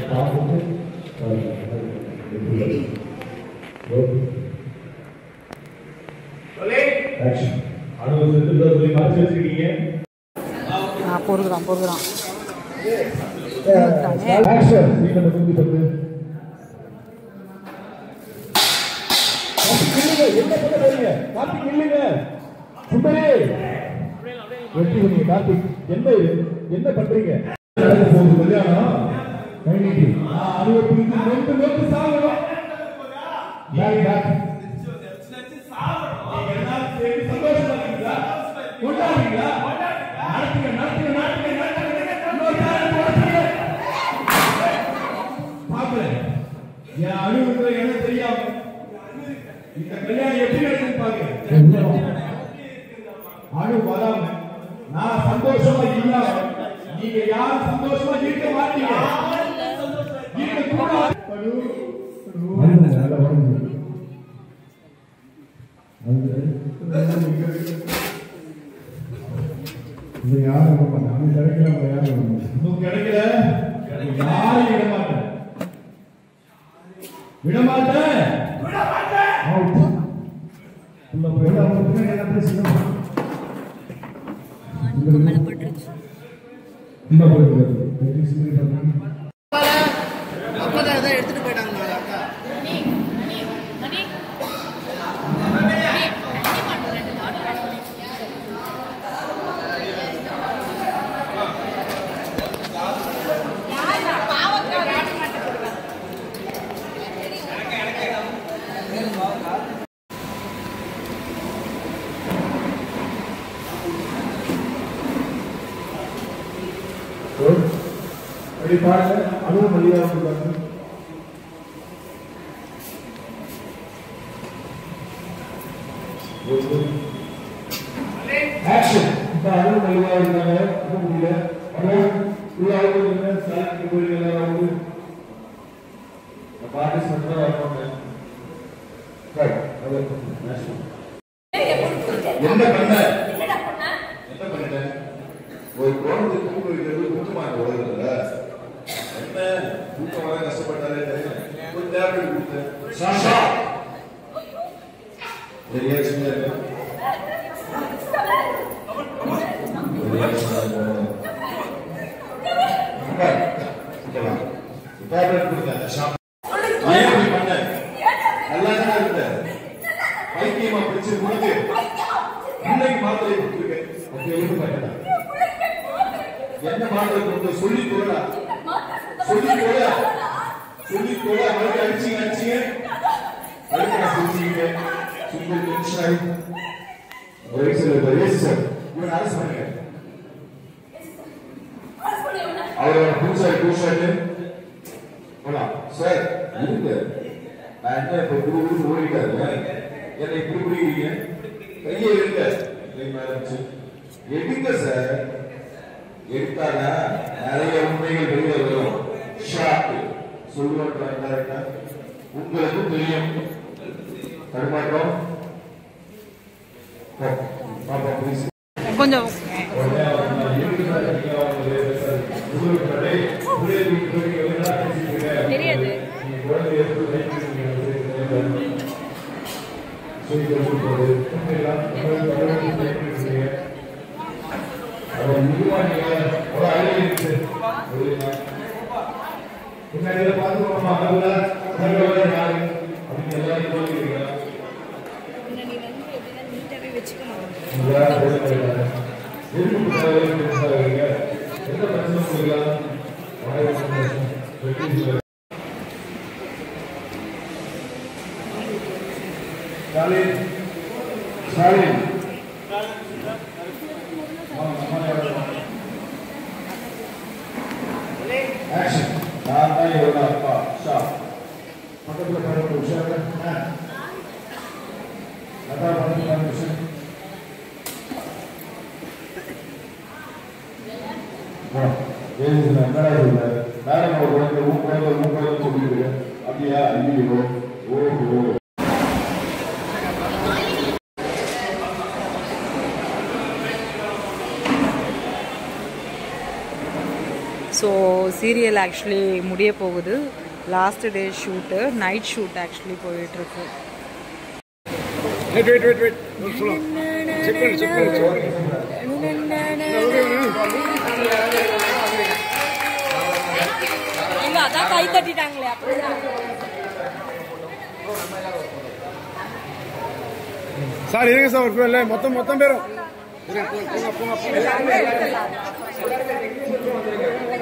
பார்த்துட்டு ஆக்ஷன் அனுபவத்தை சொல்லி மறைச்சு வச்சிருக்கீங்க ஆ பொறுக்குறான் பொறுக்குறான் ஆக்ஷன் நீங்க நூத்தி பத்து என்ன பண்ண போறீங்க கார்த்திக் இல்லைங்க சுந்தரே வெற்றி பண்ணீங்க கார்த்திக் என்ன இது என்ன பண்றீங்க நடக்க போகுது கல்யாணம் கைநீட்டி அறுபத்தி நோட்டு நோட்டு சாகணும் பேக் பேக் நீங்க எல்லாரும் சேர்ந்து சந்தோஷமா இருக்கீங்களா கொண்டாடுறீங்களா நடத்துங்க நடத்துங்க நடத்துங்க நடத்துங்க இன்னொரு நாள் போடுறீங்க பாக்குறேன் என் அனுபவத்துல என்ன தெரியாம இந்த கல்யாணம் எப்படி நடக்குன்னு பாக்குறேன் அணு வராம நான் சந்தோஷமா இல்லாம நீங்க யாரும் சந்தோஷமா இருக்க மாட்டீங்க இருக்க கூடாது இது யாரும் விட மாட்டாங்க அவன் கிடைக்கல அவங்க யாரும் விட மாட்டாங்க இன்னும் கிடைக்கல யாரும் விட மாட்டேன் விட மாட்டேன் அவுட் உள்ள போய் அவங்க பின்னாடி எல்லாம் பேசணும் உள்ள போயிட்டு வெற்றி சிந்தி பண்ணாங்க அப்பதான் ஏதோ எடுத்துட்டு போயிட்டாங்க அக்கா அப்படி பாருங்க அதுவும் மரியாதை கொடுப்பாங்க ஆக்ஷன் இப்ப அதுவும் மலிவா இருக்காங்க அது முடியல அதுவும் உள்ள அவங்க சாலைக்கு போய் எல்லாரும் வந்து பார்ட்டிசிபெண்ட் தான் வரணும் ரைட் அது நேஷனல் என்ன பண்ண என்ன பண்ண ஒரு குழந்தை தூக்க வைக்கிறது குற்றமா உலகத்துல என்ன தூக்கம் வர கஷ்டப்பட்டாலே தெரியும் ஒரு டேப்லெட் கொடுத்தேன் சாஷா ரியாக்ஷன் இருக்கு டேப்லெட் கொடுத்தேன் ஷாப் ஏன் இப்படி பண்ண நல்லா தான் இருந்த பைத்தியமா பிடிச்சு கொடுத்து பிள்ளைக்கு மாத்திரை கொடுத்துருக்கேன் அது எழுத மாட்டேன் என்ன மாத்திரை கொடுத்து சொல்லி தோடா சொல்லி தோடா சொல்லி தோடா மறுபடியும் அடிச்சீங்க அடிச்சீங்க மறுபடியும் நான் செஞ்சீங்க சுந்தர் டென்ஷன் ஆகி ஒரு சில ரேஸ் சார் இவன் அரசு பண்ணுங்க அவரோட புதுசா புதுசாட்டு போலாம் சார் இருங்க நான் என்ன இப்ப குரு குரு ஓடிட்டாரு என்னை இப்படி புரியுறீங்க கையை எடுங்க கை மேல வச்சு எடுங்க சார் எடுத்தாங்க நிறைய உண்மைகள் வெளியே வரும் ஷாக் சொல்லுவாங்க கரெக்டா உங்களுக்கும் தெரியும் தடுமாற்றம் போ, பாப்பா ப்ளீஸ் கொஞ்சம் தெரியாது பின்னாடி பார்த்துக்கோமா அதுல யாரு அப்படின்னு எல்லாரும் சொல்லிக்கிறீங்க ஸ்டாலின் ஸ்டாலின் ஆக்ஷன் நான் தான் இவரோட அப்பா ஷா பக்கத்தில் பதினொன்று விஷயம் லதா பதினொன்று விஷயம் என்னடா சொல்ற வேற ஒரு குழந்தை உன் குழந்தை உன் குழந்தை சொல்லிட்டு அப்படியா ஐயோ ஓஹோ ஸோ சீரியல் ஆக்சுவலி முடிய போகுது last day shoot night shoot actually போயிட்டுருக்கு வெயிட் வெயிட் வெயிட் வெயிட் ஒரு சொல்லுங்க செக் பண்ணு செக் பண்ணு செக் பண்ணு எங்க அதான் கை தட்டிட்டாங்களே அப்படிதான் சார் இருங்க சார் ஒரு இல்லை மொத்தம் மொத்தம் பேரும் இருங்க, போங்க போங்க போங்க